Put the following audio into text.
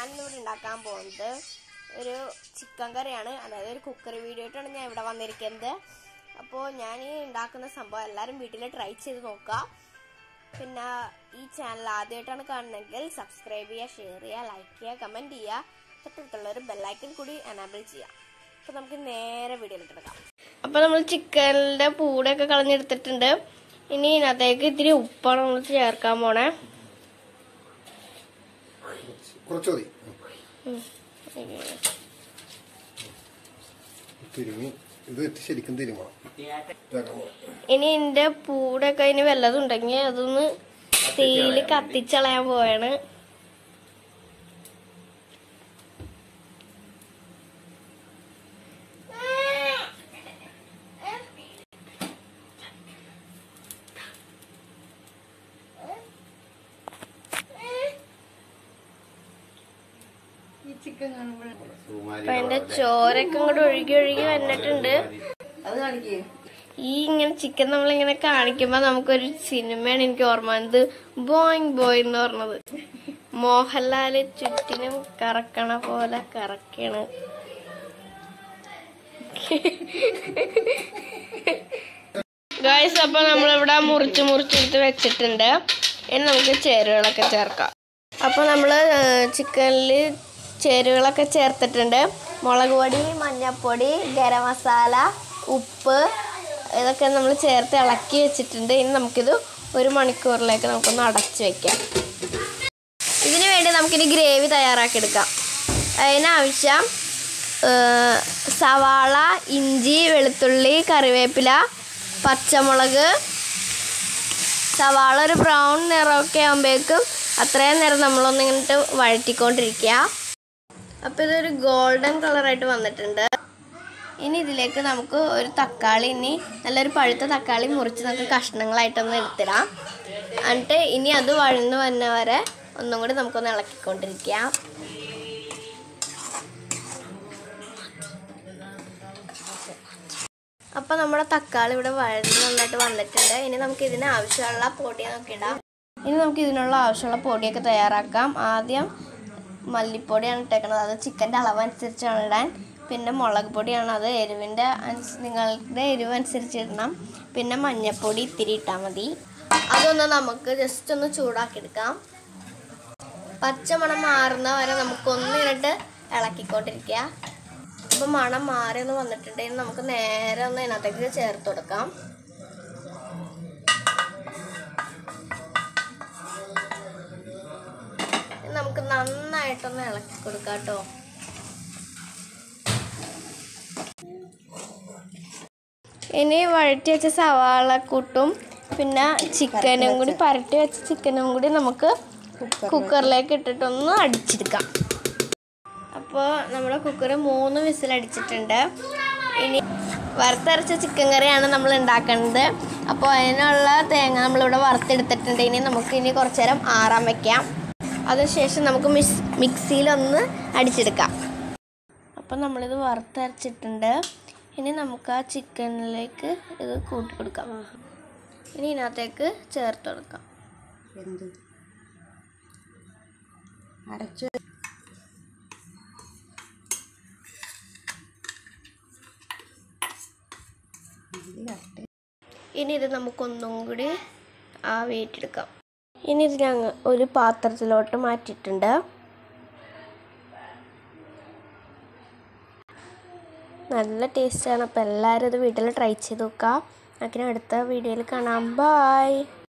ഞാനിന്നിവിടെ ഉണ്ടാക്കാൻ പോകുന്നത് ഒരു ചിക്കൻ കറിയാണ് അതായത് ഒരു കുക്കറി വീഡിയോ ആയിട്ടാണ് ഞാൻ ഇവിടെ വന്നിരിക്കുന്നത് അപ്പോൾ ഞാൻ ഈ ഉണ്ടാക്കുന്ന സംഭവം എല്ലാവരും വീട്ടിൽ ട്രൈ ചെയ്ത് നോക്കുക പിന്നെ ഈ ചാനൽ ആദ്യമായിട്ടാണ് കാണുന്നതെങ്കിൽ സബ്സ്ക്രൈബ് ചെയ്യുക ഷെയർ ചെയ്യുക ലൈക്ക് ചെയ്യുക കമൻറ്റ് ചെയ്യുക തൊട്ടടുത്തുള്ള ഒരു ബെല്ലൈക്കൺ കൂടി എനാബിൾ ചെയ്യുക അപ്പോൾ നമുക്ക് നേരെ വീഡിയോയിലിട്ട് എടുക്കാം അപ്പോൾ നമ്മൾ ചിക്കനിൻ്റെ പൂടൊക്കെ കളഞ്ഞെടുത്തിട്ടുണ്ട് ഇനി ഇതിനകത്തേക്ക് ഇത്തിരി ഉപ്പാണ് നമ്മൾ ചേർക്കാൻ പോണേ കുറച്ച് മതി തിരുമി ഇത് ശരിക്കും തിരുമണം ഇനി ഇതിന്റെ പൂടൊക്കെ അതിന് വല്ലതുണ്ടെങ്കിൽ അതൊന്ന് തീയിൽ കത്തിച്ചളയാൻ പോവാണ് അപ്പൊ അതിന്റെ ചോരൊക്കെ ഇങ്ങോട്ട് ഒഴുകി ഒഴുകി വന്നിട്ടുണ്ട് ഈ ഇങ്ങനെ ചിക്കൻ നമ്മളിങ്ങനെ കാണിക്കുമ്പോ നമുക്കൊരു സിനിമയാണ് എനിക്ക് ഓർമ്മ വന്നത് ബോയിങ് ബോയ് എന്ന് പറഞ്ഞത് മോഹൻലാല് ചുറ്റിനും കറക്കണ പോലെ കറക്കണ് ഗായ്സ് അപ്പൊ നമ്മളിവിടെ മുറിച്ച് മുറിച്ചെടുത്ത് വെച്ചിട്ടുണ്ട് ഇനി നമുക്ക് ചേരുവകളൊക്കെ ചേർക്കാം അപ്പോൾ നമ്മൾ ചിക്കനിൽ ചേരുവകളൊക്കെ ചേർത്തിട്ടുണ്ട് മുളക് പൊടി മഞ്ഞൾപ്പൊടി ഗരം മസാല ഉപ്പ് ഇതൊക്കെ നമ്മൾ ചേർത്ത് ഇളക്കി വെച്ചിട്ടുണ്ട് ഇനി നമുക്കിത് ഒരു മണിക്കൂറിലേക്ക് നമുക്കൊന്ന് അടച്ച് വെക്കാം ഇതിനു വേണ്ടി നമുക്കിനി ഗ്രേവി തയ്യാറാക്കിയെടുക്കാം അതിനാവശ്യം ഏഹ്, സവാള ഇഞ്ചി വെളുത്തുള്ളി കറിവേപ്പില പച്ചമുളക് സവാള ഒരു ബ്രൗൺ നിറമൊക്കെ ആകുമ്പോഴേക്കും അത്രയും നേരം നമ്മളൊന്ന് ഇങ്ങോട്ട് വഴറ്റിക്കൊണ്ടിരിക്കുക അപ്പോൾ ഇതൊരു ഗോൾഡൻ കളറായിട്ട് വന്നിട്ടുണ്ട് ഇനി ഇതിലേക്ക് നമുക്ക് ഒരു തക്കാളി ഇനി നല്ലൊരു പഴുത്ത തക്കാളി മുറിച്ച് നമുക്ക് കഷ്ണങ്ങളായിട്ടൊന്ന് എടുത്തിടാം എന്നിട്ട് ഇനി അത് വഴന്ന് വന്ന വരെ ഒന്നും കൂടി നമുക്കൊന്ന് ഇളക്കിക്കൊണ്ടിരിക്കാം അപ്പോൾ നമ്മുടെ തക്കാളി ഇവിടെ വഴന്ന് നന്നായിട്ട് വന്നിട്ടുണ്ട് ഇനി നമുക്ക് ഇതിന് ആവശ്യമുള്ള പൊടിയൊക്കെ ഇടാം ഇനി നമുക്ക് ഇതിനുള്ള ആവശ്യമുള്ള പൊടിയൊക്കെ തയ്യാറാക്കാം ആദ്യം മല്ലിപ്പൊടിയാണ് ഇട്ടേക്കുന്നത് അത് ചിക്കൻ്റെ അളവ് അനുസരിച്ചാണ് ഇടാൻ പിന്നെ മുളക് പൊടിയാണ് അത് എരിവിൻ്റെ അനുസ നിങ്ങളുടെ എരിവ് അനുസരിച്ച് ഇടണം പിന്നെ മഞ്ഞൾപ്പൊടി ഇത്തിരി ഇട്ടാൽ മതി അതൊന്ന് നമുക്ക് ജസ്റ്റ് ഒന്ന് ചൂടാക്കിയെടുക്കാം പച്ചമണം മാറുന്ന വരെ നമുക്കൊന്ന് ഇങ്ങോട്ട് ഇളക്കിക്കൊണ്ടിരിക്കുക അപ്പോൾ മണം മാറി ഒന്ന് വന്നിട്ടുണ്ടെങ്കിൽ നമുക്ക് നേരെ ഒന്ന് ഇതിനകത്തേക്ക് ചേർത്ത് കൊടുക്കാം ഇനി നമുക്ക് നന്നായിട്ടൊന്ന് ഇളക്കി കൊടുക്കാം കേട്ടോ ഇനി വഴറ്റി വെച്ച സവാളക്കൂട്ടും പിന്നെ ചിക്കനും കൂടി പരട്ടി വെച്ച ചിക്കനും കൂടി നമുക്ക് കുക്കറിലേക്ക് ഇട്ടിട്ടൊന്ന് അടിച്ചെടുക്കാം അപ്പോൾ നമ്മുടെ കുക്കർ മൂന്ന് വിസിൽ അടിച്ചിട്ടുണ്ട് ഇനി വറുത്തരച്ച ചിക്കൻ കറിയാണ് നമ്മൾ ഉണ്ടാക്കുന്നത് അപ്പോൾ അതിനുള്ള തേങ്ങ നമ്മളിവിടെ വറുത്തെടുത്തിട്ടുണ്ട് ഇനി നമുക്ക് ഇനി കുറച്ച് നേരം ആറാൻ വെക്കാം അതിനുശേഷം നമുക്ക് മിക്സ് മിക്സിയിലൊന്ന് അടിച്ചെടുക്കാം അപ്പോൾ നമ്മളിത് വറുത്തരച്ചിട്ടുണ്ട് ഇനി നമുക്ക് ആ ചിക്കനിലേക്ക് ഇത് കൂട്ടി കൊടുക്കാം ഇനി ഇതിനകത്തേക്ക് ചേർത്ത് കൊടുക്കാം എന്ത് അടച്ചു ഇനി ഇത് നമുക്കൊന്നും കൂടി ആ വെയിറ്റെടുക്കാം ഇനി ഇത് ഞങ്ങൾ ഒരു പാത്രത്തിലോട്ട് മാറ്റിയിട്ടുണ്ട് നല്ല ടേസ്റ്റാണ് അപ്പോൾ എല്ലാവരും ഇത് വീട്ടിൽ ട്രൈ ചെയ്ത് നോക്കാം അങ്ങനെ അടുത്ത വീഡിയോയിൽ കാണാം ബായ്